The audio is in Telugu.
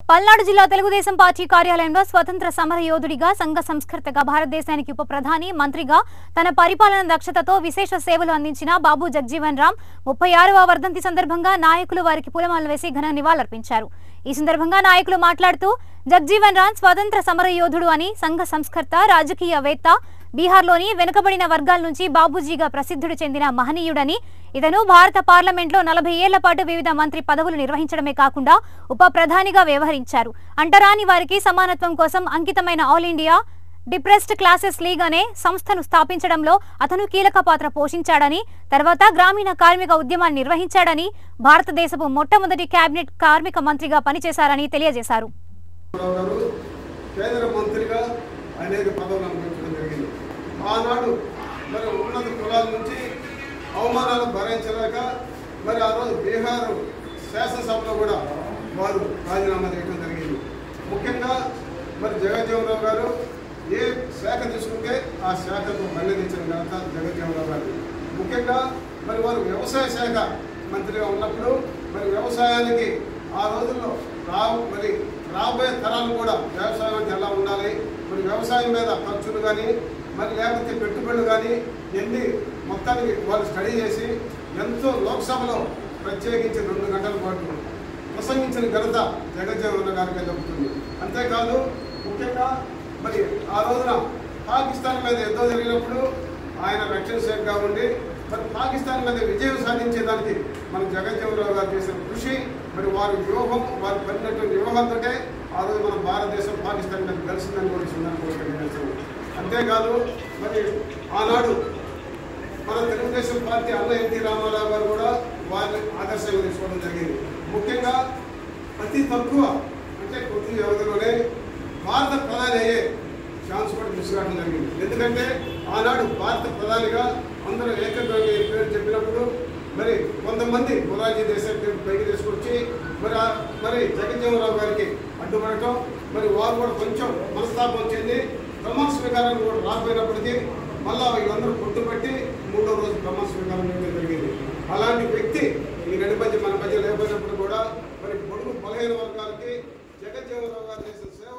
పల్నాడు జిల్లా తెలుగుదేశం పార్టీ కార్యాలయంలో స్వతంత్ర సమర యోధుడిగా సంఘ సంస్కర్తగా భారతదేశానికి ఉప ప్రధాని మంత్రిగా తన పరిపాలన దక్షతతో విశేష సేవలు అందించిన బాబు జగ్జీవన్ రామ్ ముప్పై ఆరవ వర్ధంతి సందర్భంగా నాయకులు వారికి పూలమాలలు వేసి ఘన నివాళులర్పించారు ఈ సందర్భంగా నాయకులు మాట్లాడుతూ జగ్జీవన్ రామ్ స్వతంత్ర సమర యోధుడు అని సంఘ సంస్కర్త రాజకీయవేత్త బీహార్లోని వెనుకబడిన వర్గాల నుంచి బాబూజీగా ప్రసిద్ధుడు చెందిన మహనీయుడని ఇతను భారత పార్లమెంట్లో నలభై ఏళ్ల పాటు వివిధ మంత్రి పదవులు నిర్వహించడమే కాకుండా ఉప ప్రధానిగా వ్యవహరించారు అంటరాని వారికి సమానత్వం కోసం అంకితమైన all India depressed classes league అనే సంస్థను స్థాపించడంలో అతను కీలక పాత్ర పోషించాడని తర్వాత గ్రామీణ కార్మిక ఉద్యమాన్ని నిర్వహించాడని భారతదేశపు మొట్టమొదటి కేబినెట్ కార్మిక మంత్రిగా పనిచేశారని తెలియజేశారు రావు గారు కేంద్ర మంత్రిగా అనేక పదవులు అనుభవించడం జరిగింది ఆనాడు మరి ఉన్నత కులాల నుంచి అవమానాలు భరించలేక మరి ఆ రోజు బీహార్ శాసనసభలో కూడా వారు రాజీనామా చేయడం జరిగింది ముఖ్యంగా మరి జగజ్జీవనరావు గారు ఏ శాఖ తీసుకుంటే ఆ శాఖకు మల్లెదించిన ఘనత జగజ్జీవనరావు గారు ముఖ్యంగా మరి వారు వ్యవసాయ శాఖ మంత్రిగా ఉన్నప్పుడు మరి వ్యవసాయానికి ఆ రోజుల్లో రా మరి రాబోయే తరాలు కూడా వ్యవసాయం అంటే ఎలా ఉండాలి మరి వ్యవసాయం మీద ఖర్చులు కానీ మరి లేకపోతే పెట్టుబడులు కానీ ఎన్ని మొత్తానికి వాళ్ళు స్టడీ చేసి ఎంతో లోక్సభలో ప్రత్యేకించి రెండు గంటల పాటు ప్రసంగించిన ఘనత జగజ్జీవన గారికి దక్కుతుంది అంతేకాదు ముఖ్యంగా మరి ఆ రోజున పాకిస్తాన్ మీద యుద్ధం జరిగినప్పుడు ఆయన రక్షణ శాఖగా ఉండి మరి పాకిస్తాన్ మీద విజయం సాధించేదానికి మన జగజ్జీవనరావు గారు చేసిన కృషి మరి వారి వ్యూహం వారు పడినటువంటి వ్యూహంతో ఆ రోజు మన భారతదేశం పాకిస్తాన్ మీద కలిసిందని కూడా సందర్భంగా తెలియజేస్తాం అంతేకాదు మరి ఆనాడు మన తెలుగుదేశం పార్టీ అన్న ఎన్టీ రామారావు గారు కూడా వారిని ఆదర్శంగా తీసుకోవడం జరిగింది ముఖ్యంగా అతి తక్కువ అంటే కొద్ది వ్యవధిలోనే భారత ప్రధాని అయ్యే ఛాన్స్ కూడా తీసుకురావడం జరిగింది ఎందుకంటే ఆనాడు భారత ప్రధానిగా అందరూ ఏకగ్రహంగా ఈ పేరు చెప్పినప్పుడు మరి కొంతమంది మొరాజీ దేశాయి పేరు పైకి తీసుకొచ్చి మరి ఆ- మరి జగజ్జీవనరావు గారికి అడ్డుపడటం మరి వారు కూడా కొంచెం మనస్తాపం చెంది ప్రమాణ స్వీకారాన్ని కూడా రాకపోయినప్పటికీ మళ్ళా వీళ్ళందరూ గుర్తుపెట్టి మూడో రోజు ప్రమాణ స్వీకారం చేయడం జరిగింది అలాంటి వ్యక్తి ఈ నడి మధ్య మన మధ్య లేకపోయినప్పుడు కూడా మరి పొడుగు బలహీన వర్గాలకి జగజ్జీవనరావు గారు చేసిన సేవ